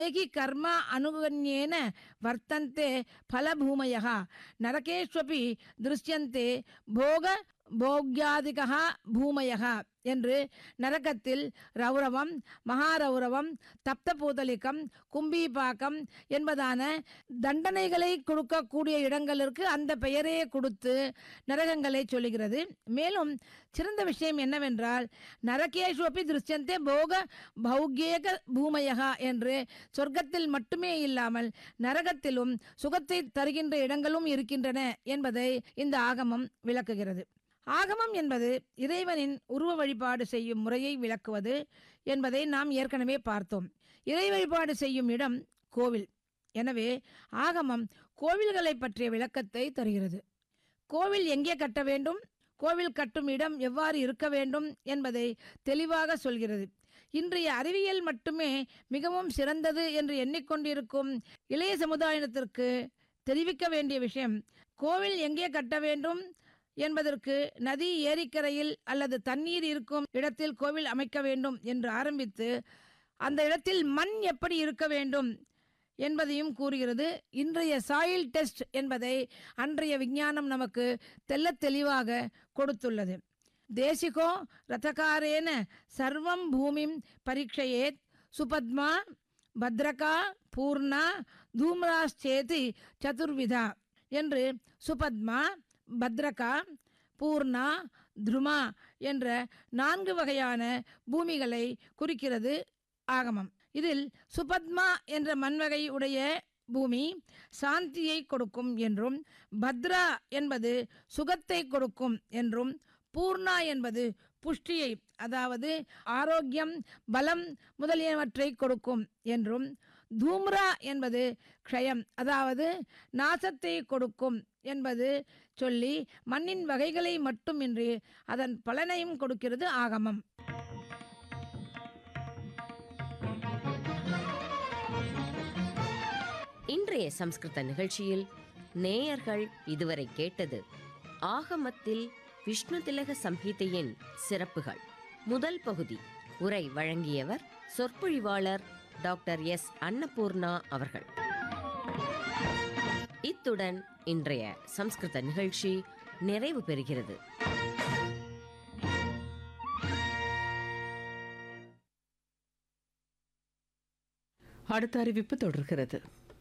हि कर्म अनुगण्येन वर्तन्ते फलभूमयः नरकेष्वपि दृश्यन्ते भोग போக்யாதிகா பூமயக என்று நரகத்தில் ரௌரவம் மகாரௌரவம் தப்தபூதலிகம் கும்பீபாக்கம் என்பதான தண்டனைகளை கொடுக்கக்கூடிய இடங்களுக்கு அந்த பெயரே கொடுத்து நரகங்களை சொல்லுகிறது மேலும் சிறந்த விஷயம் என்னவென்றால் நரகேஷுவப்பி திருஷ்யந்தே போக பௌகேக பூமயகா என்று சொர்க்கத்தில் மட்டுமே இல்லாமல் நரகத்திலும் சுகத்தை தருகின்ற இடங்களும் இருக்கின்றன என்பதை இந்த ஆகமம் விளக்குகிறது ஆகமம் என்பது இறைவனின் உருவ வழிபாடு செய்யும் முறையை விளக்குவது என்பதை நாம் ஏற்கனவே பார்த்தோம் இறை வழிபாடு செய்யும் இடம் கோவில் எனவே ஆகமம் கோவில்களை பற்றிய விளக்கத்தை தருகிறது கோவில் எங்கே கட்ட வேண்டும் கோவில் கட்டும் இடம் எவ்வாறு இருக்க வேண்டும் என்பதை தெளிவாக சொல்கிறது இன்றைய அறிவியல் மட்டுமே மிகவும் சிறந்தது என்று எண்ணிக்கொண்டிருக்கும் இளைய சமுதாயத்திற்கு தெரிவிக்க வேண்டிய விஷயம் கோவில் எங்கே கட்ட வேண்டும் என்பதற்கு நதி ஏரிக்கரையில் அல்லது தண்ணீர் இருக்கும் இடத்தில் கோவில் அமைக்க வேண்டும் என்று ஆரம்பித்து அந்த இடத்தில் மண் எப்படி இருக்க வேண்டும் என்பதையும் கூறுகிறது இன்றைய சாயில் டெஸ்ட் என்பதை அன்றைய விஞ்ஞானம் நமக்கு தெள்ளத் தெளிவாக கொடுத்துள்ளது தேசிகோ ரதகாரேன சர்வம் பூமிம் பரீட்சையேத் சுபத்மா பத்ரகா பூர்ணா தூம்ராச்சேதி சதுர்விதா என்று சுபத்மா பத்ரகா பூர்ணா துருமா என்ற நான்கு வகையான பூமிகளை குறிக்கிறது ஆகமம் இதில் சுபத்மா என்ற மண்வகை உடைய பூமி சாந்தியை கொடுக்கும் என்றும் பத்ரா என்பது சுகத்தை கொடுக்கும் என்றும் பூர்ணா என்பது புஷ்டியை அதாவது ஆரோக்கியம் பலம் முதலியவற்றை கொடுக்கும் என்றும் தூம்ரா என்பது க்ஷயம் அதாவது நாசத்தை கொடுக்கும் என்பது சொல்லி மண்ணின் வகைகளை மட்டுமின்றி அதன் பலனையும் கொடுக்கிறது ஆகமம் இன்றைய சம்ஸ்கிருத நிகழ்ச்சியில் நேயர்கள் இதுவரை கேட்டது ஆகமத்தில் விஷ்ணு திலக சம்ஹிதையின் சிறப்புகள் முதல் பகுதி உரை வழங்கியவர் சொற்பொழிவாளர் டாக்டர் எஸ் அன்னபூர்ணா அவர்கள் இத்துடன் இன்றைய சம்ஸ்கிருத நிகழ்ச்சி நிறைவு பெறுகிறது அடுத்த அறிவிப்பு தொடர்கிறது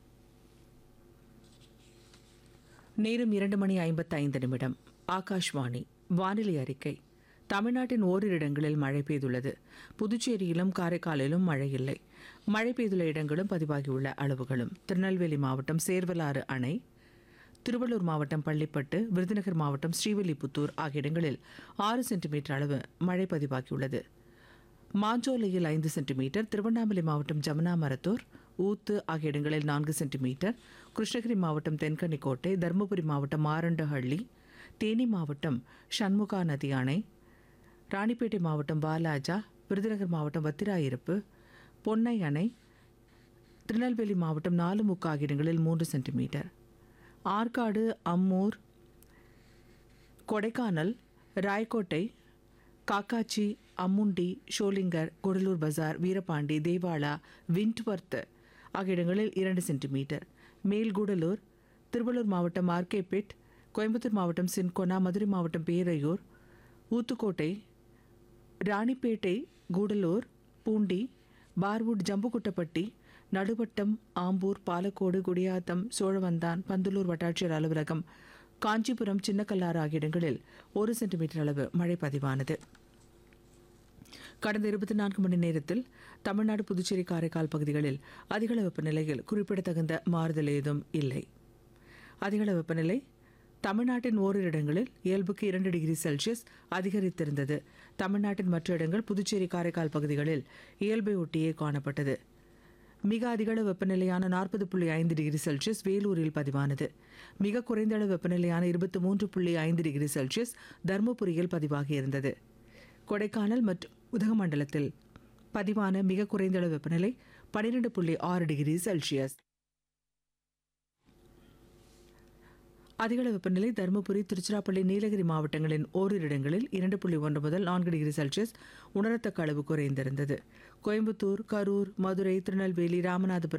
நேரம் இரண்டு மணி ஐம்பத்தைந்து நிமிடம் ஆகாஷ்வாணி வானிலை அறிக்கை தமிழ்நாட்டின் ஓரிரு இடங்களில் மழை பெய்துள்ளது புதுச்சேரியிலும் காரைக்காலிலும் மழை இல்லை மழை பெய்துள்ள இடங்களும் பதிவாகியுள்ள அளவுகளும் திருநெல்வேலி மாவட்டம் சேர்வலாறு அணை திருவள்ளூர் மாவட்டம் பள்ளிப்பட்டு விருதுநகர் மாவட்டம் ஸ்ரீவில்லிபுத்தூர் ஆகிய இடங்களில் ஆறு சென்டிமீட்டர் அளவு மழை பதிவாகியுள்ளது மாஞ்சோலையில் ஐந்து சென்டிமீட்டர் திருவண்ணாமலை மாவட்டம் ஜமுனா மரத்தூர் ஊத்து ஆகிய இடங்களில் நான்கு சென்டிமீட்டர் கிருஷ்ணகிரி மாவட்டம் தென்கனிக்கோட்டை தருமபுரி மாவட்டம் மாரண்டஹள்ளி தேனி மாவட்டம் சண்முகா நதி அணை ராணிப்பேட்டை மாவட்டம் பாலாஜா விருதுநகர் மாவட்டம் வத்திராயிருப்பு பொன்னை அணை திருநெல்வேலி மாவட்டம் நாலுமுக்கு ஆகிய இடங்களில் மூன்று சென்டிமீட்டர் ஆற்காடு அம்மூர் கொடைக்கானல் ராய்கோட்டை காக்காச்சி அம்முண்டி ஷோலிங்கர் கொடலூர் பஜார் வீரபாண்டி தேவாலா விண்ட்வர்த் ஆகிய இடங்களில் இரண்டு சென்டிமீட்டர் மேல்கூடலூர் திருவள்ளூர் மாவட்டம் ஆர்கேபேட் கோயம்புத்தூர் மாவட்டம் சின்கொனா மதுரை மாவட்டம் பேரையூர் ஊத்துக்கோட்டை ராணிப்பேட்டை கூடலூர் பூண்டி பார்வுட் ஜம்புகுட்டப்பட்டி நடுவட்டம் ஆம்பூர் பாலக்கோடு குடியாத்தம் சோழவந்தான் பந்தலூர் வட்டாட்சியர் அலுவலகம் காஞ்சிபுரம் சின்னக்கல்லாறு ஆகிய இடங்களில் ஒரு சென்டிமீட்டர் அளவு மழை பதிவானது கடந்த இருபத்தி நான்கு மணி நேரத்தில் தமிழ்நாடு புதுச்சேரி காரைக்கால் பகுதிகளில் அதிகள வெப்பநிலையில் குறிப்பிடத்தகுந்த மாறுதல் ஏதும் இல்லை அதிகள வெப்பநிலை தமிழ்நாட்டின் ஓரிரு இடங்களில் இயல்புக்கு இரண்டு டிகிரி செல்சியஸ் அதிகரித்திருந்தது தமிழ்நாட்டின் மற்ற இடங்கள் புதுச்சேரி காரைக்கால் பகுதிகளில் இயல்பை ஒட்டியே காணப்பட்டது மிக அதிகள வெப்பநிலையான நாற்பது புள்ளி ஐந்து டிகிரி செல்சியஸ் வேலூரில் பதிவானது மிக குறைந்த அளவு வெப்பநிலையான இருபத்தி மூன்று புள்ளி ஐந்து டிகிரி செல்சியஸ் தருமபுரியில் பதிவாகியிருந்தது கொடைக்கானல் மற்றும் உதகமண்டலத்தில் பதிவான மிக குறைந்த அளவு வெப்பநிலை பன்னிரெண்டு புள்ளி ஆறு டிகிரி செல்சியஸ் அதிகள வெப்பநிலை தருமபுரி திருச்சிராப்பள்ளி நீலகிரி மாவட்டங்களின் ஓரிரு இடங்களில் இரண்டு புள்ளி ஒன்று முதல் நான்கு டிகிரி செல்சியஸ் உணரத்தக்க அளவு குறைந்திருந்தது கோயம்புத்தூர் கரூர் மதுரை திருநெல்வேலி ராமநாதபுரம்